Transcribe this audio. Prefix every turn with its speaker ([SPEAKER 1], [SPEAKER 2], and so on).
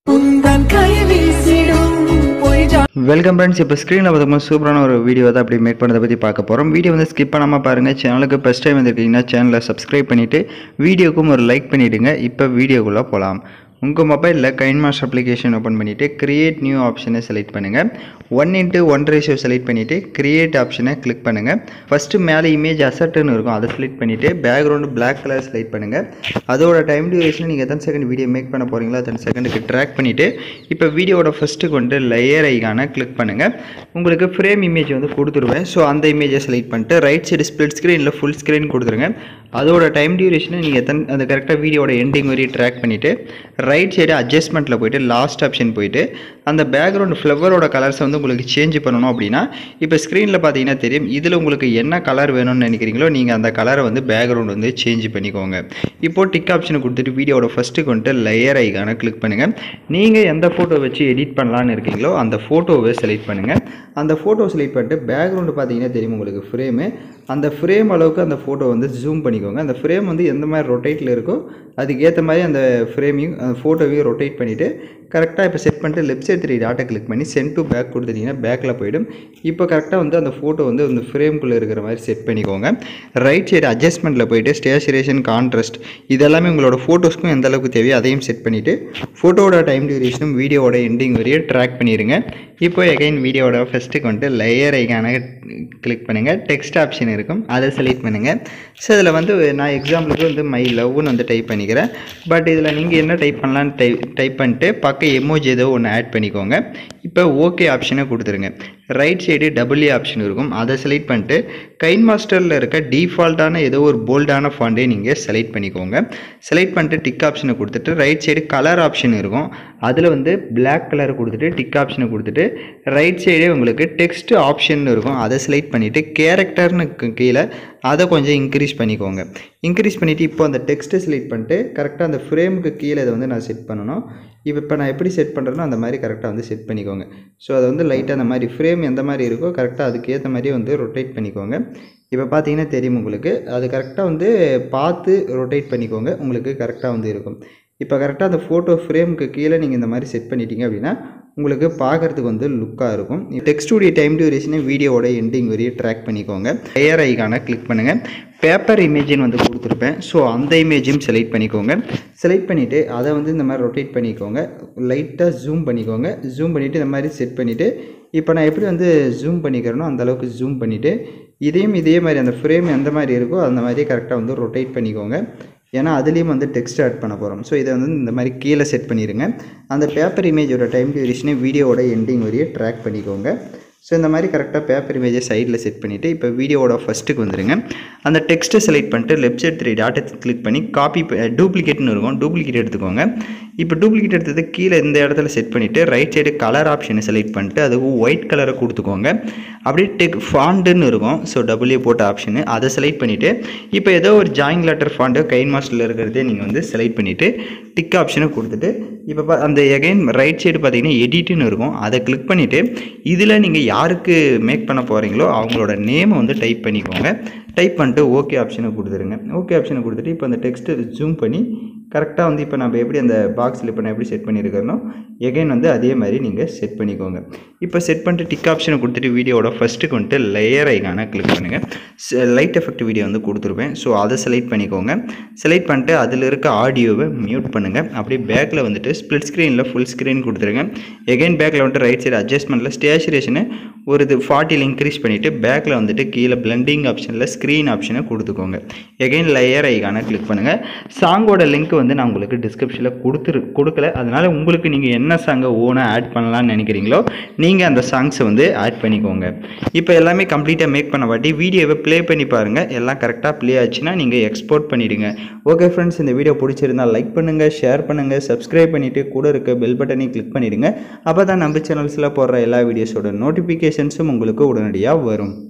[SPEAKER 1] உந்தன் கை வீசிடும் பொய் ஜா-
[SPEAKER 2] வெல்கம் ஃப்ரெண்ட்ஸ் இப்போ ஸ்க்ரீனில் பார்த்துக்கோங்க சூப்பரான ஒரு வீடியோ தான் அப்படி மேக் பண்ணதை பற்றி பார்க்க போகிறோம் வீடியோ வந்து ஸ்கிப் பண்ணாமல் பாருங்கள் சேனலுக்கு ஃபஸ்ட் டைம் வந்திருக்கீங்கன்னா சேனலை சப்ஸ்கிரைப் பண்ணிவிட்டு வீடியோக்கும் ஒரு லைக் பண்ணிவிடுங்க இப்போ வீடியோக்குள்ளே போகலாம் உங்கள் மொபைலில் கைன் மாஸ்டர் அப்ளிகேஷன் ஓப்பன் பண்ணிவிட்டு கிரியேட் நியூ ஆப்ஷனை செலக்ட் பண்ணுங்கள் one into one ratio select பண்ணிவிட்டு கிரியேட் ஆப்ஷனை கிளிக் பண்ணுங்கள் ஃபஸ்ட்டு மேலே இமேஜ் அசட்டுன்னு இருக்கும் அதை செலக்ட் பண்ணிவிட்டு பேக்ரவுண்டு பிளாக் கலர் செலக்ட் பண்ணுங்கள் அதோட டைம் டியூரேஷன் நீங்கள் எத்தனை செகண்ட் வீடியோ மேக் பண்ண போகிறீங்களோ அத்தனை செகண்டுக்கு ட்ராக் பண்ணிவிட்டு இப்போ வீடியோட ஃபஸ்ட்டு கொண்டு லேயர் ஐக்கான கிளிக் பண்ணுங்கள் உங்களுக்கு ஃப்ரேம் இமேஜ் வந்து கொடுத்துருவேன் ஸோ அந்த இமேஜை செலக்ட் பண்ணிட்டு ரைட் சைடு ஸ்ப்ளிட் ஸ்க்ரீன் இல்லை ஃபுல் ஸ்க்ரீன் கொடுத்துருங்க அதோட டைம் டியூரேஷனை நீங்கள் எத்தனை அந்த கரெக்டாக வீடியோட எண்டிங் வரையும் ட்ராக் பண்ணிவிட்டு ரைட் சைடு அட்ஜஸ்ட்மெண்ட்டில் போயிட்டு லாஸ்ட் ஆப்ஷன் போயிட்டு அந்த பேக்ரவுண்ட் ஃப்ளவரோட கலர்ஸை வந்து உங்களுக்கு சேஞ்ச் பண்ணணும் அப்படின்னா இப்போ ஸ்க்ரீனில் பார்த்தீங்கன்னா தெரியும் இதில் உங்களுக்கு என்ன கலர் வேணும்னு நினைக்கிறீங்களோ நீங்கள் அந்த கலரை வந்து பேக்ரவுண்ட் வந்து சேஞ்ச் பண்ணிக்கோங்க இப்போ டிக் ஆப்ஷனை கொடுத்துட்டு வீடியோட ஃபஸ்ட்டு கொண்டு லேயர் ஐக்கான கிளிக் பண்ணுங்கள் நீங்கள் எந்த ஃபோட்டோ வச்சு எடிட் பண்ணலான்னு இருக்கீங்களோ அந்த ஃபோட்டோவை செலக்ட் பண்ணுங்கள் அந்த ஃபோட்டோ செலக்ட் பண்ணிட்டு பேக்ரவுண்டு பார்த்தீங்கன்னா தெரியும் உங்களுக்கு ஃப்ரேமு அந்த ஃப்ரேம் அளவுக்கு அந்த ஃபோட்டோ வந்து ஜூம் பண்ணிக்கோங்க அந்த ஃப்ரேம் வந்து எந்த மாதிரி ரொட்டேட்டில் இருக்கோ அதுக்கேற்ற மாதிரி அந்த ஃப்ரேமையும் அந்த ஃபோட்டோவையும் ரொட்டேட் பண்ணிவிட்டு கரெக்டாக இப்போ செட் பண்ணிட்டு லெஃப்ட் சைடு த்ரீ டாட்டை கிளிக் பண்ணி சென்ட் டு பேக் கொடுத்துட்டிங்கன்னா பேக்கில் போயிடும் இப்போ கரெக்டாக வந்து அந்த ஃபோட்டோ வந்து அந்த ஃப்ரேம்குள்ளே இருக்கிற மாதிரி செட் பண்ணிக்கோங்க ரைட் சைடு அட்ஜஸ்ட்மெண்ட்டில் போயிட்டு ஸ்டேச்சுரேஷன் கான்ட்ராஸ்ட் இதெல்லாமே உங்களோட ஃபோட்டோஸ்க்கும் எந்த அளவுக்கு தேவையோ அதையும் செட் பண்ணிவிட்டு ஃபோட்டோவோட டைம் டியூரேஷனும் வீடியோவோட எண்டிங் வரையும் ட்ராக் பண்ணிடுங்க இப்போ எகைன் வீடியோவோட ஃபஸ்ட்டுக்கு வந்துட்டு லேயர் ஐக்கான கிளிக் பண்ணுங்கள் டெக்ஸ்ட் ஆப்ஷன் இருக்கும் அதை செலக்ட் பண்ணுங்கள் ஸோ இதில் வந்து நான் எக்ஸாம்பிளுக்கு வந்து மை லவ்னு வந்து டைப் பண்ணிக்கிறேன் பட் இதில் நீங்கள் என்ன டைப் பண்ணலான்னு டைப் டைப் பண்ணிட்டு பக்கம் எமோஜி ஏதோ ஒன்று ஆட் பண்ணிக்கோங்க இப்போ ஓகே ஆப்ஷனை கொடுத்துருங்க ரைட் சைடு டபுள்யூ ஆப்ஷன் இருக்கும் அதை செலக்ட் பண்ணிட்டு கைன் மாஸ்டரில் இருக்க டிஃபால்ட்டான ஏதோ ஒரு போல்டான ஃபாண்டே நீங்கள் செலக்ட் பண்ணிக்கோங்க செலக்ட் பண்ணிட்டு டிக் ஆப்ஷனை கொடுத்துட்டு ரைட் சைடு கலர் ஆப்ஷன் இருக்கும் அதில் வந்து Black கலர் கொடுத்துட்டு டிக் ஆப்ஷனை கொடுத்துட்டு ரைட் சைடே உங்களுக்கு டெக்ஸ்ட் ஆப்ஷன் இருக்கும் அதை செலக்ட் பண்ணிவிட்டு கேரக்டர்னு கீழே அதை கொஞ்சம் இன்க்ரீஸ் பண்ணிக்கோங்க இன்க்ரீஸ் பண்ணிவிட்டு இப்போ அந்த டெக்ஸ்ட்டை செலக்ட் பண்ணிட்டு கரெக்டாக அந்த ஃப்ரேமுக்கு கீழே இதை வந்து நான் செட் பண்ணணும் இப்போ இப்போ நான் எப்படி செட் பண்ணுறேனோ அந்த மாதிரி கரெக்டாக வந்து செட் பண்ணிக்கோங்க ஸோ அதை வந்து லைட்டாக அந்த மாதிரி ஃப்ரேம் எந்த மாதிரி இருக்கோ கரெக்டாக அதுக்கேற்ற மாதிரியே வந்து ரொட்டேட் பண்ணிக்கோங்க இப்போ பார்த்தீங்கன்னா தெரியும் உங்களுக்கு அது கரெக்டாக வந்து பார்த்து ரொட்டேட் பண்ணிக்கோங்க உங்களுக்கு கரெக்டாக வந்து இருக்கும் இப்போ கரெக்டாக அந்த ஃபோட்டோ ஃப்ரேமுக்கு கீழே நீங்கள் இந்த மாதிரி செட் பண்ணிட்டீங்க அப்படின்னா உங்களுக்கு பார்க்குறதுக்கு வந்து லுக்காக இருக்கும் டெக்ஸ்டுடைய டைம் டியூரேஷனை வீடியோவோட எண்டிங் வரையும் ட்ராக் பண்ணிக்கோங்க லேயர் ஐக்கான கிளிக் பண்ணுங்கள் பேப்பர் இமேஜின்னு வந்து கொடுத்துருப்பேன் ஸோ அந்த இமேஜையும் செலக்ட் பண்ணிக்கோங்க செலக்ட் பண்ணிவிட்டு அதை வந்து இந்த மாதிரி ரொட்டேட் பண்ணிக்கோங்க லைட்டாக ஜூம் பண்ணிக்கோங்க ஜூம் பண்ணிவிட்டு இந்த மாதிரி செட் பண்ணிவிட்டு இப்போ நான் எப்படி வந்து ஜூம் பண்ணிக்கிறேனோ அந்த அளவுக்கு ஜூம் பண்ணிவிட்டு இதையும் இதே மாதிரி அந்த ஃப்ரேம் எந்த மாதிரி இருக்கோ அந்த மாதிரியே கரெக்டாக வந்து ரொட்டேட் பண்ணிக்கோங்க ஏன்னா அதுலேயும் வந்து டெக்ஸ்ட் ஆட் பண்ண போகிறோம் ஸோ இதை வந்து இந்த மாதிரி கீழே செட் பண்ணிடுங்க அந்த பேப்பர் இமேஜோட டைம் டியூரேஷனை வீடியோவோட எண்டிங் வரையே ட்ராக் பண்ணிக்கோங்க ஸோ இந்த மாதிரி கரெக்டாக பேப்பர் இமேஜை சைடில் செட் பண்ணிவிட்டு இப்போ வீடியோவோட ஃபஸ்ட்டுக்கு வந்துடுங்க அந்த டெக்ஸ்ட்டை செலக்ட் பண்ணிட்டு லெஃப்ட் சைட் த்ரீ டாட்டை கிளிக் பண்ணி காப்பி டூப்ளிகேட்னு இருக்கும் டூப்ளிகேட் எடுத்துக்கோங்க இப்போ டூப்ளிகேட் எடுத்தது கீழே இந்த இடத்துல செட் பண்ணிவிட்டு ரைட் சைடு கலர் ஆப்ஷனை செலக்ட் பண்ணிட்டு அதுக்கு ஒயிட் கலரை கொடுத்துக்கோங்க அப்படியே டெக் ஃபாண்டுன்னு இருக்கும் ஸோ டபுள்யூ போட்ட ஆப்ஷனு அதை செலக்ட் பண்ணிவிட்டு இப்போ ஏதோ ஒரு ஜாயிங் லெட்டர் ஃபாண்டு கைன் மாஸ்டரில் இருக்கிறதே நீங்கள் வந்து செலக்ட் பண்ணிவிட்டு டிக் ஆப்ஷனை கொடுத்துட்டு இப்போ பா அந்த எகைன் ரைட் சைடு பார்த்தீங்கன்னா எடிட்டுன்னு இருக்கும் அதை கிளிக் பண்ணிவிட்டு இதில் நீங்கள் யாருக்கு மேக் பண்ண போகிறீங்களோ அவங்களோட நேமை வந்து டைப் பண்ணிக்கோங்க டைப் பண்ணிட்டு ஓகே ஆப்ஷனை கொடுத்துருங்க ஓகே ஆப்ஷனை கொடுத்துட்டு இப்போ அந்த டெக்ஸ்ட்டை ஜூம் பண்ணி கரெக்டாக வந்து இப்போ நம்ம எப்படி அந்த பாக்ஸில் இப்போ நான் எப்படி செட் பண்ணியிருக்கிறனோ எகைன் வந்து அதே மாதிரி நீங்கள் செட் பண்ணிக்கோங்க இப்போ செட் பண்ணிட்டு டிக் ஆப்ஷனை கொடுத்துட்டு வீடியோவோட ஃபஸ்ட்டுக்கு வந்துட்டு லேயர் ஐக்கான கிளிக் பண்ணுங்கள் லைட் எஃபெக்ட் வீடியோ வந்து கொடுத்துருப்பேன் ஸோ அதை செலக்ட் பண்ணிக்கோங்க செலக்ட் பண்ணிட்டு அதில் இருக்க ஆடியோவை மியூட் பண்ணுங்கள் அப்படியே பேக்கில் வந்துட்டு ஸ்ப்ளிட் ஸ்க்ரீனில் ஃபுல் ஸ்க்ரீன் கொடுத்துருங்க எகைன் பேக்கில் வந்துட்டு ரைட் சைடு அட்ஜஸ்ட்மெண்ட்டில் ஸ்டேச்சுரேஷனை ஒரு இது ஃபார்ட்டியில் இன்க்ரீஸ் பண்ணிவிட்டு பேக்கில் வந்துட்டு கீழே பிளண்டிங் ஆப்ஷனில் ஸ்க்ரீன் ஆப்ஷனை கொடுத்துக்கோங்க எகைன் லேயர் ஐக்கான கிளிக் பண்ணுங்கள் சாங்கோட லிங்க் வந்து நான் உங்களுக்கு டிஸ்கிரிப்ஷனில் கொடுத்துரு கொடுக்கல அதனால் உங்களுக்கு நீங்கள் என்ன சாங்கை ஓனாக ஆட் பண்ணலாம்னு நினைக்கிறீங்களோ நீங்கள் அந்த சாங்ஸை வந்து ஆட் பண்ணிக்கோங்க இப்போ எல்லாமே கம்ப்ளீட்டாக மேக் பண்ண வாட்டி வீடியோவை ப்ளே பண்ணி பாருங்கள் எல்லாம் கரெக்டாக ப்ளே ஆச்சுன்னா நீங்கள் எக்ஸ்போர்ட் பண்ணிவிடுங்க ஓகே ஃப்ரெண்ட்ஸ் இந்த வீடியோ பிடிச்சிருந்தா லைக் பண்ணுங்கள் ஷேர் பண்ணுங்கள் சப்ஸ்கிரைப் பண்ணிவிட்டு கூட இருக்க பெல் பட்டனையும் கிளிக் பண்ணிவிடுங்க அப்போ தான் நம்ம சேனல்ஸில் போடுற எல்லா வீடியோஸோட நோட்டிஃபிகேஷன்ஸும் உங்களுக்கு உடனடியாக வரும்